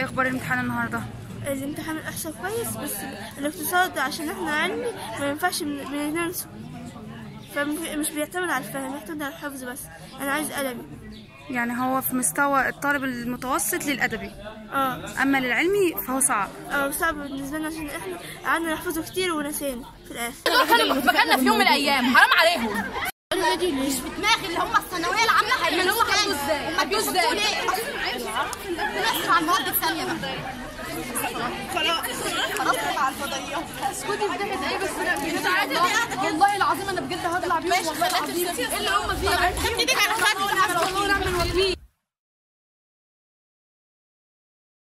اخبار الامتحان النهارده الامتحان الإحصاء كويس بس الاقتصاد عشان احنا علمي ما ينفعش بن- بننسى فمش بيعتمد على الفهم بيعتمد على الحفظ بس أنا عايز قلمي يعني هو في مستوى الطالب المتوسط للادبي اه اما للعلمي فهو صعب اه صعب بالنسبة لنا عشان احنا قعدنا نحفظه كتير ونسينا في الآخر دول كانوا مكاننا في يوم من الايام حرام عليهم مش في دماغي اللي هم الثانويه العامه هيعملوا حفظوا ازاي؟ حفظوا ازاي؟ بنسمع المواد الثانيه بقى خلاص على الفضائيات اسكتي بتاعت ايه بس والله والله العظيم انا بجد هطلع بيهم والله العظيم ايه اللي هم فيه؟ خدت ايدك على خدي والله ونعم الوكيل